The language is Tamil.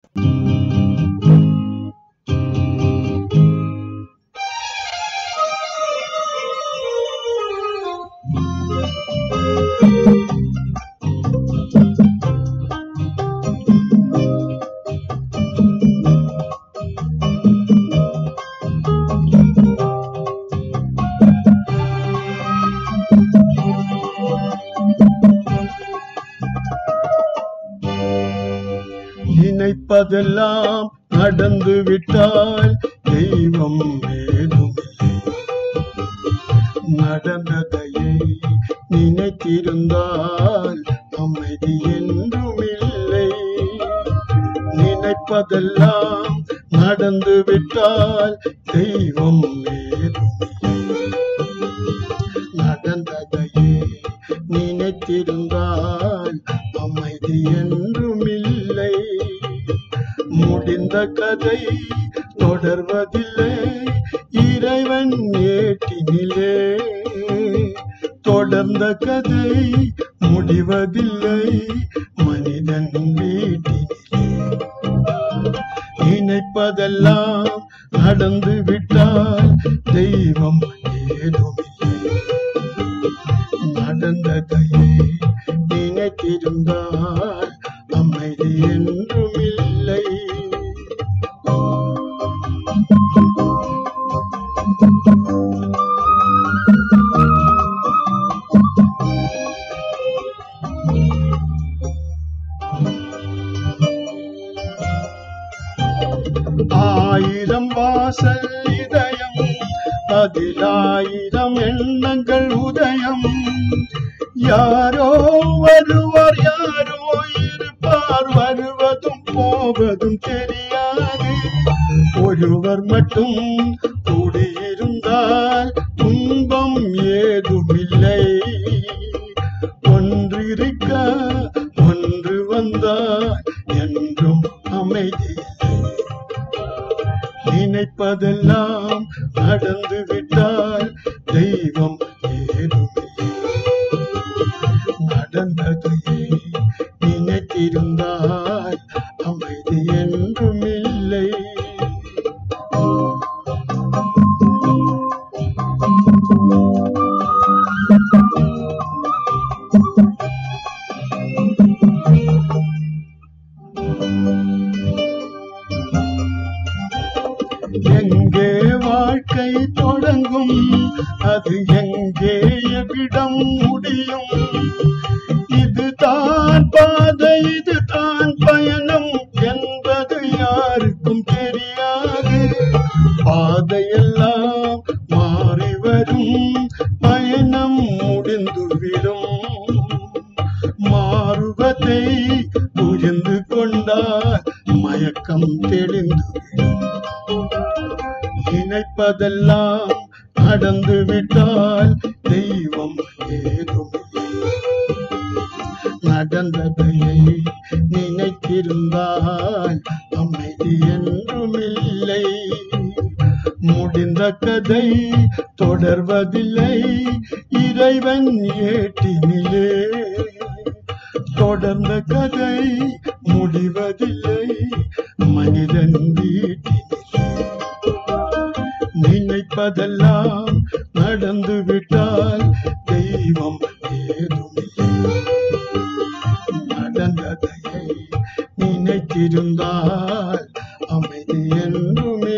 நினைப்பதெல்லாம் நடந்து விட்டால் தெய்வம் ஏதுமில்லை நடந்ததையே நினைத்திருந்தால் அமைதி என்றும் இல்லை நினைப்பதெல்லாம் நடந்து விட்டால் தெய்வம் ஏதுமில்லை நடந்ததையே நினைத்திருந்தால் அமைதி என்றும் இல்லை முடிந்த கதை தொடர்வதில்லை இறைவன் ஏட்டினிலே தொடர்ந்த கதை முடிவதில்லை மனிதன் வீட்டினிலே நினைப்பதெல்லாம் நடந்து விட்டால் தெய்வம் ஏதுமில்லை நடந்ததையே நினைத்திருந்தால் அமைதி என்றும் இல்லை ஆயிரம் வாசல் இதயம் அதிலாயிரம் எண்ணங்கள் உதயம் யாரோ வருவார் யாரோ இருப்பார் வருவதும் போவதும் தெரியாது ஒருவர் மட்டும் கூடியிருந்தால் துன்பம் ஏதுமில்லை ஒன்றிருக்க ஒன்று வந்தால் என்றும் அமைதி நினைப்பதெல்லாம் நடந்து விட்டால் தெய்வம் ஏதுமில்லை நடந்ததையே நினைத்திருந்தால் அமைதி என்றும் இல்லை எங்கே வாழ்க்கை தொடங்கும் அது எங்கே எவ்விடம் முடியும் இதுதான் பாதை இதுதான் பயணம் என்பது யாருக்கும் தெரியாது பாதையெல்லாம் மாறி வரும் பயணம் முடிந்துவிடும் மாறுவதை புரிந்து கொண்டால் மயக்கம் தெளிந்துவிடும் நினைப்பதெல்லாம் நடந்து விட்டால் தெய்வம் ஏதுமில்லை நடந்ததையை நினைத்திருந்தால் அமைதி என்றும் இல்லை முடிந்த கதை தொடர்வதில்லை இறைவன் ஏட்டினிலே தொடர்ந்த கதை முடிவதில்லை மனிதன் வீட்டினிலே நினைப்பதெல்லாம் நடந்து விட்டால் தெய்வம் ஏதுமில்லை நடந்ததையை நினைத்திருந்தால் அமைதி என்றும்